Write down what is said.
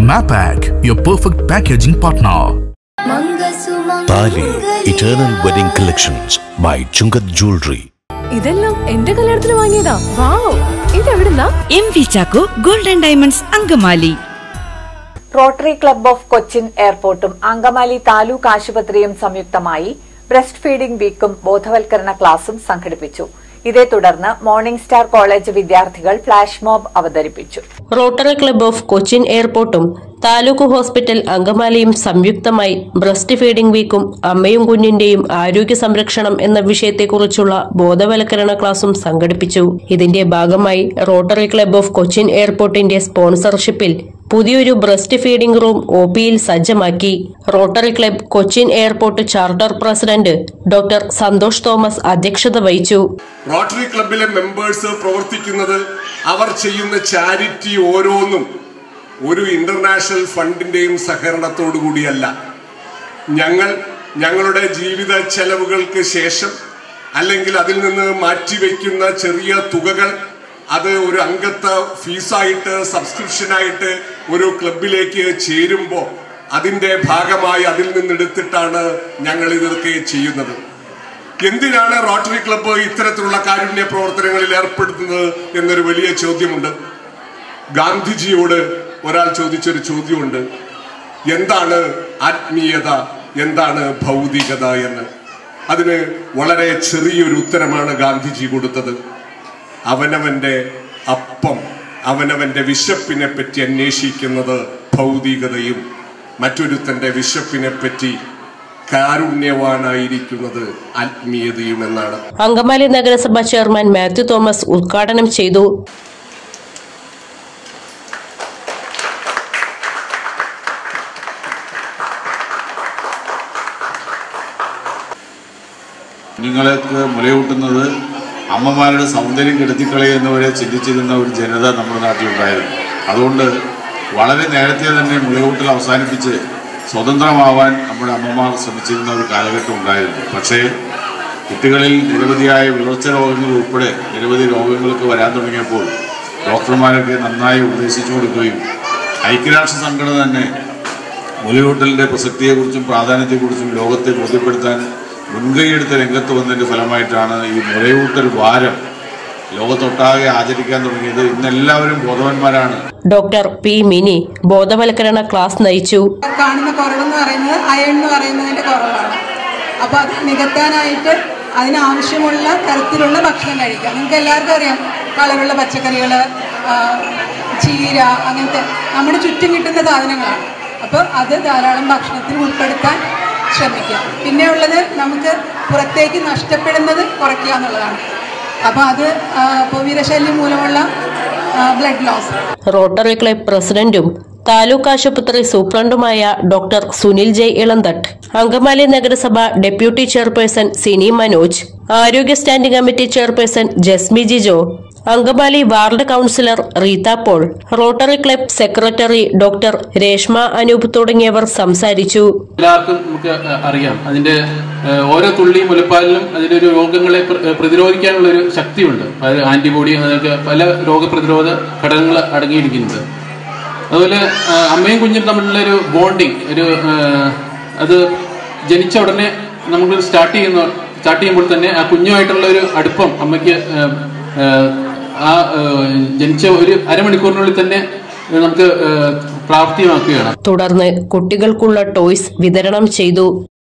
Mapac, your perfect packaging partner. Thali eternal wedding collections by Chungath jewellery ഇതെല്ലാം എന്റെ കല്യാണത്തിന് വാങ്ങിയതാ വാവ് ഇതെവിടുന്നാ M V Chacko golden diamonds Angamaly rotary club of Cochin എയർപോർട്ടും അങ്കമാലി താലൂക്ക് ആശുപത്രിയും സംയുക്തമായി ബ്രസ്റ്റ് ഫീഡിംഗ് വീക്കും ബോധവൽക്കരണ ക്ലാസും സംഘടിപ്പിച്ചു ഇതേ തുടർന്ന് മോർണിംഗ് സ്റ്റാർ കോളേജ് വിദ്യാർത്ഥികൾ ഫ്ലാഷ് മോബ് അവതരിപ്പിച്ചു റോട്ടറി ക്ലബ്ബ് ഓഫ് കൊച്ചിൻ എയർപോർട്ടും താലൂക്ക് ഹോസ്പിറ്റൽ അങ്കമാലിയും സംയുക്തമായി ബ്രസ്റ്റ് ഫീഡിംഗ് വീക്കും അമ്മയും കുഞ്ഞിന്റെയും ആരോഗ്യ സംരക്ഷണം എന്ന വിഷയത്തെക്കുറിച്ചുള്ള ബോധവൽക്കരണ ക്ലാസും സംഘടിപ്പിച്ചു ഇതിന്റെ ഭാഗമായി റോട്ടറി ക്ലബ്ബ് ഓഫ് കൊച്ചിൻ എയർപോർട്ടിന്റെ സ്പോൺസർഷിപ്പിൽ പുതിയൊരു ബ്രസ്റ്റ് ഫീഡിംഗ് റൂം ഒ പിയിൽ സജ്ജമാക്കി rotary club Cochin airport charter president doctor Santhosh Thomas അധ്യക്ഷത വഹിച്ചു റോട്ടറി ക്ലബിലെ മെമ്പേഴ്സ് പ്രവർത്തിക്കുന്നത് അവർ ചെയ്യുന്ന ചാരിറ്റി ഓരോന്നും ഒരു ഇന്റർനാഷണൽ ഫണ്ടിന്റെയും സഹകരണത്തോടു കൂടിയല്ല ഞങ്ങൾ ഞങ്ങളുടെ ജീവിത ചെലവുകൾക്ക് ശേഷം അല്ലെങ്കിൽ അതിൽ നിന്ന് മാറ്റിവെക്കുന്ന ചെറിയ തുകകൾ അത് ഒരു അംഗത്വ ഫീസായിട്ട് സബ്സ്ക്രിപ്ഷനായിട്ട് ഒരു ക്ലബിലേക്ക് ചേരുമ്പോൾ അതിന്റെ ഭാഗമായി അതിൽ നിന്നെടുത്തിട്ടാണ് ഞങ്ങൾ ഇതൊക്കെ ചെയ്യുന്നത് എന്തിനാണ് റോട്ടറി ക്ലബ്ബ് ഇത്തരത്തിലുള്ള കാരുണ്യ പ്രവർത്തനങ്ങളിൽ ഏർപ്പെടുത്തുന്നത് എന്നൊരു വലിയ ചോദ്യമുണ്ട് ഗാന്ധിജിയോട് ഒരാൾ ചോദിച്ചൊരു ചോദ്യമുണ്ട് എന്താണ് ആത്മീയത എന്താണ് ഭൗതികത എന്ന് അതിന് വളരെ ചെറിയൊരു ഉത്തരമാണ് ഗാന്ധിജി കൊടുത്തത് അവനവന്റെ അപ്പം അവനവന്റെ വിശപ്പിനെ പറ്റി അന്വേഷിക്കുന്നത് ഭൗതികതയും മറ്റൊരുത്തന്റെ വിശപ്പിനെ പറ്റി കാരുണ്യവാനായിരിക്കുന്നത് ആത്മീയതയും എന്നാണ് അങ്കമാലി നഗരസഭ ചെയർമാൻ മാത്യു തോമസ് ഉദ്ഘാടനം ചെയ്തു കുഞ്ഞുങ്ങൾക്ക് മുലയൂട്ടുന്നത് അമ്മമാരുടെ സൗന്ദര്യം കെടുത്തിക്കളയുന്നവരെ ചിന്തിച്ചിരുന്ന ഒരു ജനത നമ്മുടെ നാട്ടിലുണ്ടായിരുന്നു അതുകൊണ്ട് വളരെ നേരത്തെ തന്നെ മുലയൂട്ടൽ അവസാനിപ്പിച്ച് സ്വതന്ത്രമാവാൻ നമ്മുടെ അമ്മമാർ ശ്രമിച്ചിരുന്ന ഒരു കാലഘട്ടം ഉണ്ടായിരുന്നു പക്ഷേ കുട്ടികളിൽ നിരവധിയായ വിളർച്ച രോഗങ്ങൾ ഉൾപ്പെടെ നിരവധി രോഗങ്ങൾക്ക് വരാൻ തുടങ്ങിയപ്പോൾ ഡോക്ടർമാരൊക്കെ നന്നായി ഉപദേശിച്ചു കൊടുക്കുകയും ഐക്യരാഷ്ട്ര സംഘടന തന്നെ മുലയൂട്ടലിൻ്റെ പ്രസക്തിയെക്കുറിച്ചും പ്രാധാന്യത്തെക്കുറിച്ചും ലോകത്തെ ബോധ്യപ്പെടുത്താൻ മുൻകൈയെടുത്ത രംഗത്ത് വന്നതിൻ്റെ ഫലമായിട്ടാണ് ഈ മുലയൂട്ടൽ വാരം ലോകത്തൊട്ടാകെ ആചരിക്കാൻ തുടങ്ങിയത് ഇന്ന് എല്ലാവരും ബോധവാന്മാരാണ് ഡോക്ടർ പി മിനി ബോധവൽക്കരണ ക്ലാസ് നയിച്ചു കാണുന്ന കുറവെന്ന് പറയുന്നത് അയൺ എന്ന് പറയുന്നതിന്റെ കുറവാണ് അപ്പോൾ അത് നികത്താനായിട്ട് അതിനാവശ്യമുള്ള തരത്തിലുള്ള ഭക്ഷണം കഴിക്കാം നിങ്ങൾക്ക് എല്ലാവർക്കും അറിയാം കളറുള്ള പച്ചക്കറികൾ ചീര അങ്ങനത്തെ നമ്മുടെ ചുറ്റും കിട്ടുന്ന സാധനങ്ങളാണ് അപ്പോൾ അത് ധാരാളം ഭക്ഷണത്തിൽ ഉൾപ്പെടുത്താൻ ശ്രമിക്കുക പിന്നെ ഉള്ളത് നമുക്ക് പുറത്തേക്ക് നഷ്ടപ്പെടുന്നത് കുറയ്ക്കുക എന്നുള്ളതാണ് അപ്പോൾ അത് ഇപ്പോൾ വിരശല്യം മൂലമുള്ള ബ്ലഡ് ലോസ് റോട്ടറി ക്ലബ് പ്രസിഡന്റും താലൂക്ക് ആശുപത്രി സൂപ്രണ്ടുമായ ഡോക്ടർ സുനിൽ ജയ് ഇളന്തട്ട് അങ്കമാലി നഗരസഭ ഡെപ്യൂട്ടി ചെയർപേഴ്സൺ സിനി മനോജ് ആരോഗ്യ standing committee chairperson Jasmi Jijo Angamaly ward councillor Reetha Paul rotary club secretary doctor Reshma Anoop തുടങ്ങിയവർ സംസാരിച്ചു എല്ലാവർക്കും നമുക്ക് അറിയാം അതിന്റെ ഏഹ്, ഓരോ തുള്ളി മുലപ്പാലിലും അതിലൊരു രോഗങ്ങളെ പ്ര- ഏഹ്, പ്രതിരോധിക്കാനുള്ള ഒരു ശക്തിയുണ്ട് അത് ആന്റിബോഡി അതൊക്കെ പല രോഗപ്രതിരോധ ഘടകങ്ങൾ അടങ്ങിയിരിക്കുന്നുണ്ട് അതുപോലെ ഏഹ്, അമ്മയും കുഞ്ഞും തമ്മിലുള്ള ഒരു ബോണ്ടിങ് ഒരു ഏഹ്, അത് ജനിച്ച ഉടനെ നമുക്ക് സ്റ്റാർട്ട് ചെയ്യുന്ന സ്റ്റാർട്ട് ചെയ്യുമ്പോൾ തന്നെ ആ കുഞ്ഞുമായിട്ടുള്ള ഒരു അടുപ്പം അമ്മയ്ക്ക് ഏഹ്, ഏഹ്, ആ ഏഹ്, ജനിച്ച ഒരു അരമണിക്കൂറിനുള്ളിൽ തന്നെ നമുക്ക് ഏഹ്, പ്രാപ്തിയമാക്കുകയാണ് തുടർന്ന് കുട്ടികൾക്കുള്ള ടോയ്സ് വിതരണം ചെയ്തു